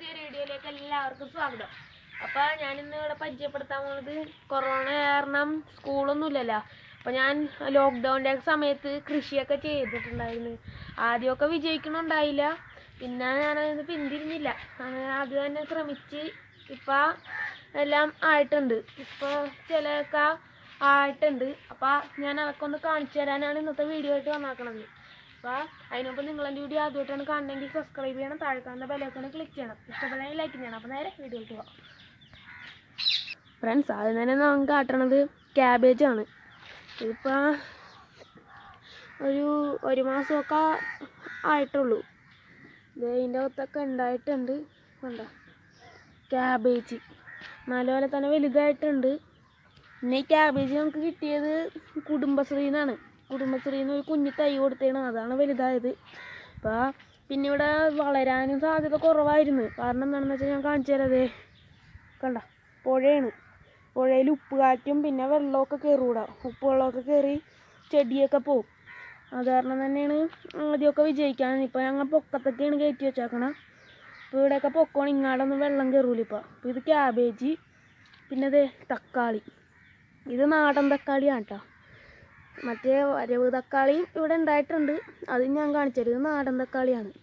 പുതിയൊരു വീഡിയോയിലേക്ക് എല്ലാവർക്കും സ്വാഗതം അപ്പോൾ ഞാൻ ഇന്ന് ഇവിടെ പരിചയപ്പെടുത്താൻ പോകുന്നത് കൊറോണ കാരണം സ്കൂളൊന്നും ഇല്ലല്ലോ അപ്പോൾ ഞാൻ ലോക്ക്ഡൗണിൻ്റെ സമയത്ത് കൃഷിയൊക്കെ ചെയ്തിട്ടുണ്ടായിരുന്നു ആദ്യമൊക്കെ വിജയിക്കണുണ്ടായില്ല പിന്നെ ഞാനത് പിന്തിരിഞ്ഞില്ല അങ്ങനെ അത് തന്നെ ശ്രമിച്ച് ഇപ്പം എല്ലാം ആയിട്ടുണ്ട് ഇപ്പോൾ ചിലതൊക്കെ ആയിട്ടുണ്ട് അപ്പോൾ ഞാൻ അതൊക്കെ ഒന്ന് കാണിച്ചു തരാനാണ് ഇന്നത്തെ വീഡിയോ ആയിട്ട് വന്നേക്കണത് അപ്പോൾ അതിനൊപ്പം നിങ്ങൾ എൻ്റെ വീഡിയോ ആദ്യമായിട്ടാണ് കാണണമെങ്കിൽ സബ്സ്ക്രൈബ് ചെയ്യണം താഴെ കാണുന്ന ബെല്ലൈക്കണ് ക്ലിക്ക് ചെയ്യണം ഇഷ്ടപ്പെടാൻ ലൈക്ക് ചെയ്യണം അപ്പോൾ നേരെ വീഡിയോയിലേക്ക് പോകാം ഫ്രണ്ട്സ് ആദ്യം തന്നെ നമുക്ക് കാട്ടണത് ക്യാബേജ് ആണ് ഇതിപ്പോൾ ഒരു ഒരു മാസമൊക്കെ ആയിട്ടുള്ളൂ ഇത് ഇതിൻ്റെ അകത്തൊക്കെ ഉണ്ടായിട്ടുണ്ട് കണ്ടോ ക്യാബേജ് നല്ലപോലെ തന്നെ വലുതായിട്ടുണ്ട് പിന്നെ ഈ ക്യാബേജ് നമുക്ക് കിട്ടിയത് കുടുംബശ്രീയിൽ നിന്നാണ് കുടുംബശ്രീയിൽ നിന്ന് ഒരു കുഞ്ഞു തൈ കൊടുത്തതാണ് അതാണ് വലുതായത് അപ്പോൾ പിന്നെ ഇവിടെ വളരാനും സാധ്യത കുറവായിരുന്നു കാരണം എന്താണെന്ന് വെച്ചാൽ ഞാൻ കാണിച്ചു തരാം അതേ കണ്ട പുഴയാണ് പുഴയിൽ ഉപ്പ് കാറ്റും പിന്നെ വെള്ളമൊക്കെ കയറൂടാ ഉപ്പ് വെള്ളമൊക്കെ കയറി ചെടിയൊക്കെ പോവും അത് കാരണം തന്നെയാണ് ആദ്യമൊക്കെ വിജയിക്കാൻ ഇപ്പോൾ ഞങ്ങൾ പൊക്കത്തൊക്കെയാണ് കയറ്റി വെച്ചേക്കണം ഇപ്പോൾ ഇവിടെയൊക്കെ പൊക്കമാണ് ഇങ്ങാടൊന്നും വെള്ളം കയറൂല ഇപ്പോൾ അപ്പോൾ ഇത് ക്യാബേജ് പിന്നെ ഇത് തക്കാളി ഇത് നാടൻ തക്കാളിയാണ് കേട്ടോ മറ്റേ വരവ് തക്കാളിയും ഇവിടെ ഉണ്ടായിട്ടുണ്ട് അത് ഞാൻ കാണിച്ചത് ഇത് നാടൻ തക്കാളിയാണ്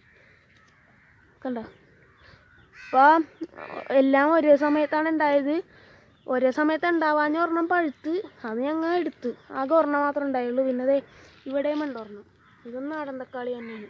കണ്ടോ അപ്പോൾ എല്ലാം ഒരേ സമയത്താണ് ഉണ്ടായത് ഒരേ സമയത്ത് ഉണ്ടാവാൻ ഒരെണ്ണം പഴുത്ത് അത് ഞങ്ങൾ എടുത്ത് ആകെ ഒരെണ്ണം മാത്രമേ ഉണ്ടായുള്ളൂ പിന്നെ ദേ ഇവിടെയും ഉണ്ട് ഒരെണ്ണം ഇതും നാടൻ തക്കാളി തന്നെയാണ്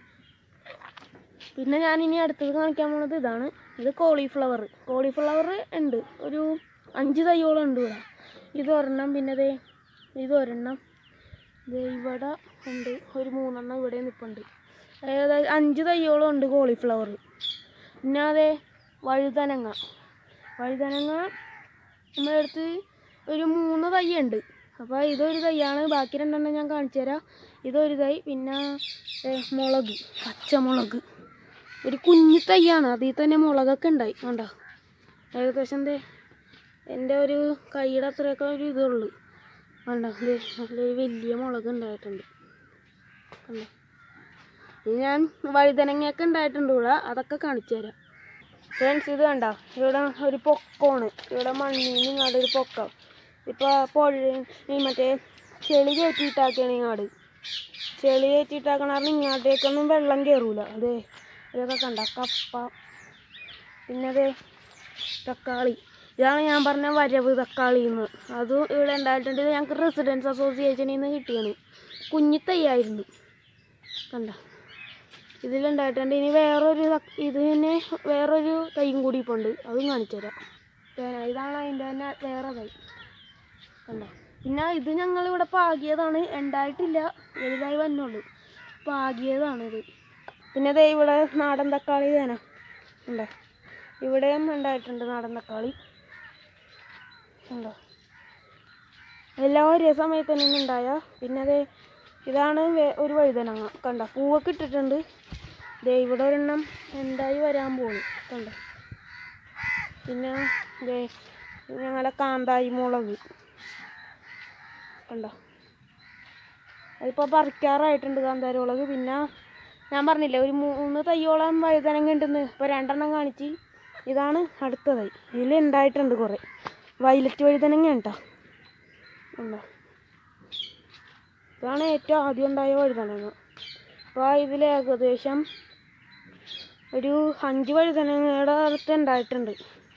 പിന്നെ ഞാൻ ഇനി അടുത്തത് കാണിക്കാൻ പോകുന്നത് ഇതാണ് ഇത് കോളിഫ്ലവർ കോളിഫ്ലവർ ഉണ്ട് ഒരു അഞ്ച് തൈയോളം ഉണ്ട് ഇവിടെ ഇത് ഒരെണ്ണം പിന്നെ ദേ ഇത് ഒരെണ്ണം ദേ ഇവിടെ ഉണ്ട് ഒരു മൂന്നെണ്ണം ഇവിടെ നിൽപ്പുണ്ട് ഏതായാലും അഞ്ച് തൈയോളം ഉണ്ട് കോളിഫ്ലവർ പിന്നെ അതെ വഴുതനങ്ങ വഴുതനങ്ങ നമ്മുടെ അടുത്ത് ഒരു മൂന്ന് തൈ ഉണ്ട് അപ്പോൾ ഇതൊരു തൈയാണ് ബാക്കി രണ്ടെണ്ണം ഞാൻ കാണിച്ചു തരാം ഇതൊരു തൈ പിന്നെ ദേ മുളക് പച്ചമുളക് ഒരു കുഞ്ഞു തൈയാണ് അതിൽ തന്നെ മുളകൊക്കെ ഉണ്ടായി കണ്ടോ ഏകദേശം ദേ എൻ്റെ ഒരു കൈയുടെ അത്രയൊക്കെ ഒരു ഇതുള്ളൂ കണ്ടോ ദേ നല്ലൊരു വലിയ മുളക് ഉണ്ടായിട്ടുണ്ട് കണ്ടോ ഇനി ഞാൻ വഴുതനങ്ങയൊക്കെ ഉണ്ടായിട്ടുണ്ട് ഇവിടെ അതൊക്കെ കാണിച്ചു തരാം ഫ്രണ്ട്സ് ഇത് കണ്ടോ ഇവിടെ ഒരു പൊക്കമാണ് ഇവിടെ മണ്ണിൽ നിന്ന് ഇങ്ങോട്ട് ഒരു പൊക്കം ഇപ്പോൾ പുഴ ഈ മറ്റേ ചെളി കയറ്റിയിട്ടാക്കിയാണ് ഇങ്ങോട്ട് ചെളി കയറ്റിയിട്ടാക്കണ കാരണം ഇങ്ങോട്ടേക്കൊന്നും വെള്ളം കയറൂല അതെ ഇതൊക്കെ കണ്ട കപ്പ പിന്നെ അതെ തക്കാളി ഇതാണ് ഞാൻ പറഞ്ഞ വരവ് തക്കാളി എന്ന് അതും ഇവിടെ ഉണ്ടായിട്ടുണ്ട് ഇത് ഞങ്ങൾക്ക് റെസിഡൻസ് അസോസിയേഷനിൽ നിന്ന് കിട്ടിയാണ് കുഞ്ഞി തൈയായിരുന്നു കണ്ട ഇതിലുണ്ടായിട്ടുണ്ട് ഇനി വേറൊരു തക്ക- ഇത് തന്നെ വേറൊരു തൈയും കൂടി ഇപ്പോൾ ഉണ്ട് അതും കാണിച്ചു തരാം തേന- ഇതാണ് അതിൻ്റെ തന്നെ വേറെ തൈ കണ്ടോ പിന്നെ ഇത് ഞങ്ങൾ ഇവിടെ പാകിയതാണ് ഉണ്ടായിട്ടില്ല വലുതായി വന്നുള്ളൂ പാകിയതാണ് ഇത് പിന്നെ ദേ ഇവിടെ നാടൻ തക്കാളി തേന ഉണ്ടോ ഇവിടെയും ഉണ്ടായിട്ടുണ്ട് നാടൻ തക്കാളി ഉണ്ടോ എല്ലാം ഒരേ സമയത്ത് തന്നെ ഉണ്ടായ പിന്നെ അതെ ഇതാണ് വേ- ഒരു വഴുതനങ്ങ കണ്ട പൂവൊക്കെ ഇട്ടിട്ടുണ്ട് ദേ ഇവിടെ ഒരെണ്ണം എന്തായി വരാൻ പോകുന്നു കണ്ട പിന്നെ ദേ ഞങ്ങളുടെ കാന്തായി മുളക് കണ്ടോ അതിപ്പോൾ പറിക്കാറായിട്ടുണ്ട് കാന്താരി മുളക് പിന്നെ ഞാൻ പറഞ്ഞില്ലേ ഒരു മൂന്ന് തയ്യോളം വഴുതനങ്ങ ഉണ്ടെന്ന് ഇപ്പോൾ രണ്ടെണ്ണം കാണിച്ച് ഇതാണ് അടുത്ത തൈ ഇതിൽ ഉണ്ടായിട്ടുണ്ട് കുറേ വയലറ്റ് വഴുതനങ്ങ കേട്ടോ ഉണ്ടോ ഇതാണ് ഏറ്റവും ആദ്യം ഉണ്ടായ വഴുതനങ്ങ അപ്പോൾ ഇതിൽ ഏകദേശം ഒരു അഞ്ച് വഴുതനങ്ങയുടെ അടുത്ത് ഉണ്ടായിട്ടുണ്ട്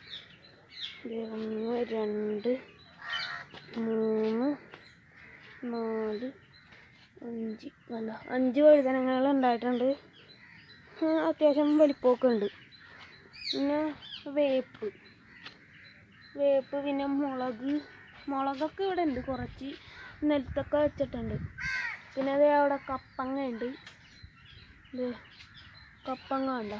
ഇത് ഒന്ന് രണ്ട് മൂന്ന് നാല് അഞ്ച് അല്ല അഞ്ച് വഴുതനങ്ങൾ ഉണ്ടായിട്ടുണ്ട് ആ, അത്യാവശ്യം വലിപ്പമൊക്കെ ഉണ്ട് പിന്നെ വേപ്പ് വേപ്പ് പിന്നെ മുളക് മുളകൊക്കെ ഇവിടെ ഉണ്ട് കുറച്ച് നിലത്തൊക്കെ വെച്ചിട്ടുണ്ട് പിന്നെ അതേ അവിടെ കപ്പങ്ങ ഉണ്ട് ഇത് കപ്പങ്ങ ഉണ്ടോ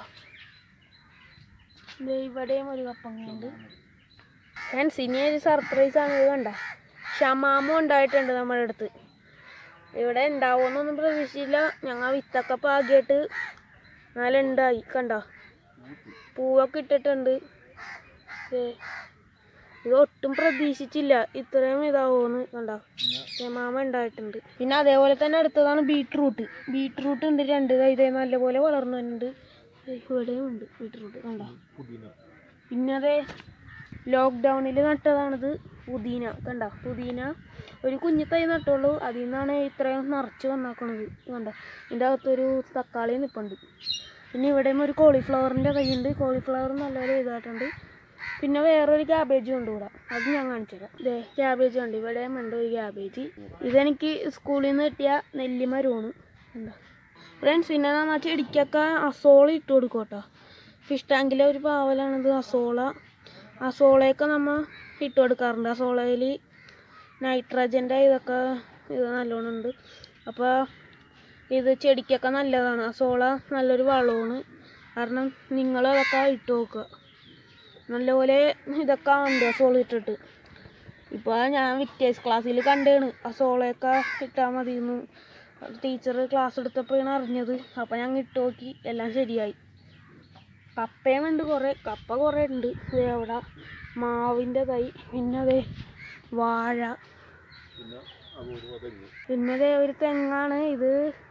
ഇത് ഇവിടെയും ഒരു കപ്പങ്ങ ഉണ്ട് ഫ്രണ്ട്സ് ഇനി ഒരു സർപ്രൈസ് ആണ് ഇത് കണ്ട ഷമാമ ഉണ്ടായിട്ടുണ്ട് നമ്മുടെ അടുത്ത് ഇവിടെ ഉണ്ടാവുമെന്നൊന്നും പ്രതീക്ഷിച്ചില്ല ഞങ്ങൾ വിത്തൊക്കെ പാകിയിട്ട് നല്ല ഉണ്ടായി കണ്ടോ പൂവൊക്കെ ഇട്ടിട്ടുണ്ട് ദേ, ഇത് ഒട്ടും പ്രതീക്ഷിച്ചില്ല ഇത്രയും ഇതാവുമെന്ന് കണ്ടോ ഷമാമ ഉണ്ടായിട്ടുണ്ട് പിന്നെ അതേപോലെ തന്നെ അടുത്തതാണ് ബീട്രൂട്ട് ബീട്രൂട്ട് ഉണ്ട് രണ്ട് തൈ ഇതേ നല്ലപോലെ വളർന്നു വരുന്നുണ്ട് ദേ ഇവിടെയും ഉണ്ട് ബീട്രൂട്ട് കണ്ടോ പുതിന പിന്നെ അതെ ലോക്ക്ഡൗണിൽ നട്ടതാണിത് പുതിന കണ്ട പുതിന ഒരു കുഞ്ഞു തൈ നട്ടുള്ളൂ അതിൽ നിന്നാണ് ഇത്രയും നിറച്ച് വന്നാക്കണത് കണ്ട ഇതിൻ്റെ അകത്തൊരു തക്കാളി നിൽപ്പുണ്ട് പിന്നെ ഇവിടെയും ഒരു കോളിഫ്ലവറിൻ്റെ തൈയുണ്ട് കോളിഫ്ലവർ നല്ലപോലെ ഇതായിട്ടുണ്ട് പിന്നെ വേറൊരു ക്യാബേജും ഉണ്ട് ഇവിടെ അത് ഞാൻ കാണിച്ചു തരാം ഇതേ ക്യാബേജ് ഉണ്ട് ഇവിടെയും ഉണ്ട് ഒരു ക്യാബേജ് ഇതെനിക്ക് സ്കൂളിൽ നിന്ന് കിട്ടിയ നെല്ലിമരമാണ് എന്താ ഫ്രണ്ട്സ് പിന്നെ നമ്മൾ ചെടിക്കൊക്കെ അസോള ഇട്ട് കൊടുക്കും കേട്ടോ ഫിഷ് ടാങ്കിലെ ഒരു പാവലാണിത് അസോള അസോളയൊക്കെ നമ്മൾ ഇട്ട് കൊടുക്കാറുണ്ട് അസോളയിൽ നൈട്രജൻ്റെ ഇതൊക്കെ ഇത് നല്ലോണം ഉണ്ട് അപ്പോൾ ഇത് ചെടിക്കൊക്കെ നല്ലതാണ് അസോള നല്ലൊരു വളമാണ് കാരണം നിങ്ങൾ അതൊക്കെ ഇട്ട് നോക്കുക നല്ലപോലെ ഇതൊക്കെ ഉണ്ട് അസോള ഇട്ടിട്ട് ഇപ്പോൾ ഞാൻ വിറ്റേഴ്സ് ക്ലാസ്സിൽ കണ്ടാണ് അസോളയൊക്കെ ഇട്ടാൽ മതിയെന്ന് ടീച്ചർ ക്ലാസ് എടുത്തപ്പോഴാണ് അറിഞ്ഞത് അപ്പോൾ ഞങ്ങൾ ഇട്ട് നോക്കി എല്ലാം ശരിയായി കപ്പയും ഉണ്ട് കുറേ കപ്പ കുറേ ഉണ്ട് ദേ അവിടെ മാവിൻ്റെ തൈ പിന്നെ അതേ വാഴ പിന്നെ അപൂർവ തെങ്ങ് പിന്നെ ദേ ഒരു തെങ്ങാണ് ഇത്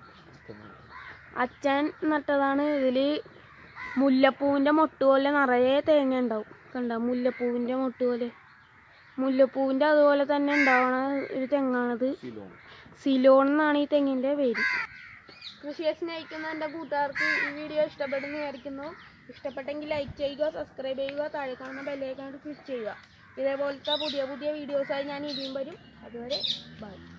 അച്ഛൻ നട്ടതാണ് ഇതിൽ മുല്ലപ്പൂവിൻ്റെ മൊട്ട് പോലെ നിറയെ തേങ്ങ ഉണ്ടാവും കണ്ട മുല്ലപ്പൂവിൻ്റെ മൊട്ട് പോലെ മുല്ലപ്പൂവിൻ്റെ അതുപോലെ തന്നെ ഉണ്ടാവണ ഒരു തെങ്ങാണിത് സിലോൺ സിലോൺ എന്നാണ് ഈ തെങ്ങിൻ്റെ പേര് കൃഷിയെ സ്നേഹിക്കുന്ന എൻ്റെ കൂട്ടുകാർക്ക് ഈ വീഡിയോ ഇഷ്ടപ്പെടുന്നു വിചാരിക്കുന്നു ഇഷ്ടപ്പെട്ടെങ്കിൽ ലൈക്ക് ചെയ്യുക സബ്സ്ക്രൈബ് ചെയ്യുക താഴെ കാണുന്ന ബെല്ലൈക്കൺ ക്ലിക്ക് ചെയ്യുക ഇതേപോലത്തെ പുതിയ പുതിയ വീഡിയോസായി ഞാൻ ഇനിയും വരും അതുവരെ ബൈ